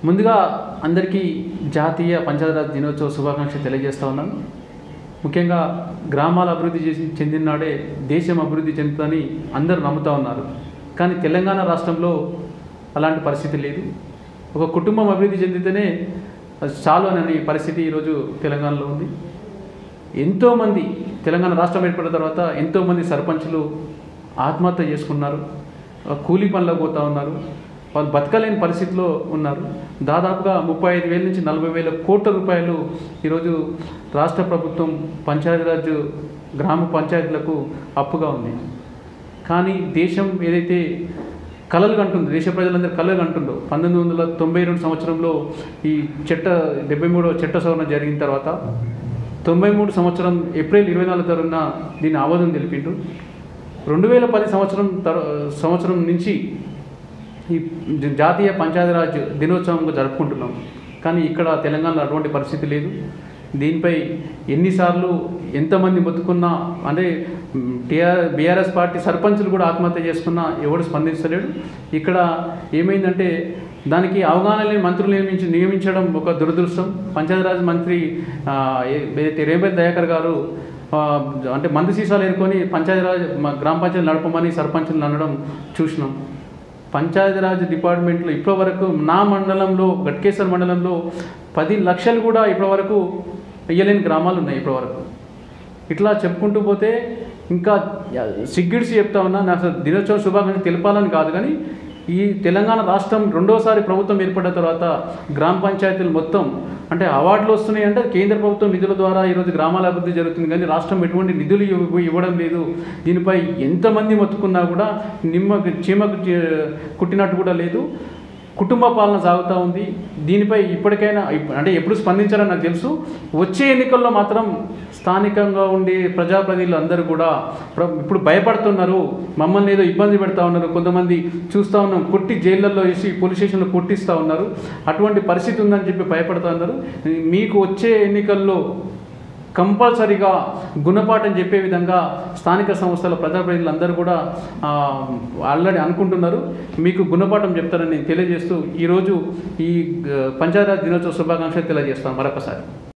ముందుగా అందరికీ జాతీయ పంచాయతీరాజ్ దినోత్సవ శుభాకాంక్షలు తెలియజేస్తా ఉన్నాను ముఖ్యంగా గ్రామాల అభివృద్ధి చేసి చెందిన నాడే దేశం అభివృద్ధి చెందుతుందని అందరూ నమ్ముతా ఉన్నారు కానీ తెలంగాణ రాష్ట్రంలో అలాంటి పరిస్థితి లేదు ఒక కుటుంబం అభివృద్ధి చెందితేనే అది చాలు అనే పరిస్థితి ఈరోజు తెలంగాణలో ఉంది ఎంతోమంది తెలంగాణ రాష్ట్రం ఏర్పడిన తర్వాత ఎంతోమంది సర్పంచులు ఆత్మహత్య చేసుకున్నారు ఆ కూలీ పనులకు పోతా ఉన్నారు వాళ్ళు బతకలేని పరిస్థితిలో ఉన్నారు దాదాపుగా ముప్పై ఐదు వేల నుంచి నలభై వేల కోట్ల రూపాయలు ఈరోజు రాష్ట్ర ప్రభుత్వం పంచాయతీరాజ్ గ్రామ పంచాయతీలకు అప్పుగా ఉంది కానీ దేశం ఏదైతే కలలు కంటుంది దేశ ప్రజలందరూ కలలు కంటుండో పంతొమ్మిది వందల తొంభై రెండు సంవత్సరంలో ఈ చట్ట డెబ్బై మూడవ చట్ట సవరణ జరిగిన తర్వాత తొంభై మూడు సంవత్సరం ఏప్రిల్ ఇరవై నాలుగు తరుణ దీన్ని ఆమోదం తెలిపిండు రెండు వేల పది సంవత్సరం తర సంవత్సరం నుంచి ఈ జాతీయ పంచాయతీరాజ్ దినోత్సవంగా జరుపుకుంటున్నాం కానీ ఇక్కడ తెలంగాణలో అటువంటి పరిస్థితి లేదు దీనిపై ఎన్నిసార్లు ఎంతమంది మొత్తుకున్నా అంటే టీఆర్ బీఆర్ఎస్ పార్టీ సర్పంచులు కూడా ఆత్మహత్య చేసుకున్నా ఎవడు స్పందించలేడు ఇక్కడ ఏమైందంటే దానికి అవగాహన లేని మంత్రులు నియమించి నియమించడం ఒక దురదృష్టం పంచాయతీరాజ్ మంత్రి ఆ, ఏ- ఏదైతే రేవంత్ దయాకర్ గారు ఆ, అంటే మంది సీసాలు ఏరుకొని పంచాయతీరాజ్ మ- గ్రామ పంచాయతీ నడపమని సర్పంచులు అనడం చూసినాం పంచాయతీరాజ్ డిపార్ట్మెంట్లో ఇప్పటివరకు నా మండలంలో గట్కేశ్వర్ మండలంలో పది లక్షలు కూడా ఇప్పటివరకు ఇయ్యలేని గ్రామాలు ఉన్నాయి ఇప్పటివరకు ఇట్లా చెప్పుకుంటూ పోతే ఇంకా సిగ్గిడిసి చెప్తా ఉన్నా నాకు అసలు దినోత్సవ శుభాకాంక్షలు తెలపాలని కాదు కానీ ఈ తెలంగాణ రాష్ట్రం రెండోసారి ప్రభుత్వం ఏర్పడిన తర్వాత గ్రామ పంచాయతీలు మొత్తం అంటే అవార్డులు వస్తున్నాయి అంటే కేంద్ర ప్రభుత్వం నిధుల ద్వారా ఈరోజు గ్రామాల అభివృద్ధి జరుగుతుంది కానీ రాష్ట్రం ఎటువంటి నిధులు ఇవ్వ- ఇవ్వడం లేదు దీనిపై ఎంతమంది మొత్తుకున్నా కూడా నిమ్మ చీమకు చీ- కుట్టినట్టు కూడా లేదు కుటుంబ పాలన సాగుతూ ఉంది దీనిపై ఇప్పటికైనా ఇప్- అంటే ఎప్పుడు స్పందించారని నాకు తెలుసు వచ్చే ఎన్నికల్లో మాత్రం స్థానికంగా ఉండే ప్రజాప్రతినిధులు అందరూ కూడా ప్ర- ఇప్పుడు భయపడుతున్నారు మమ్మల్ని ఏదో ఇబ్బంది పెడతా ఉన్నారు కొంతమంది చూస్తూ ఉన్నాం కొట్టి జైళ్ళల్లో వేసి పోలీస్ స్టేషన్లో కొట్టిస్తూ ఉన్నారు అటువంటి పరిస్థితి ఉందని చెప్పి భయపడుతూ ఉన్నారు మీకు వచ్చే ఎన్నికల్లో కంపల్సరీగా గుణపాఠం చెప్పే విధంగా స్థానిక సంస్థల ప్రజాప్రతినిధులందరూ కూడా ఆల్రెడీ అనుకుంటున్నారు మీకు గుణపాఠం చెప్తారని తెలియజేస్తూ ఈరోజు ఈ ఆ, పంచాయతీరాజ్ దినోత్సవ శుభాకాంక్షలు తెలియజేస్తాను మరొకసారి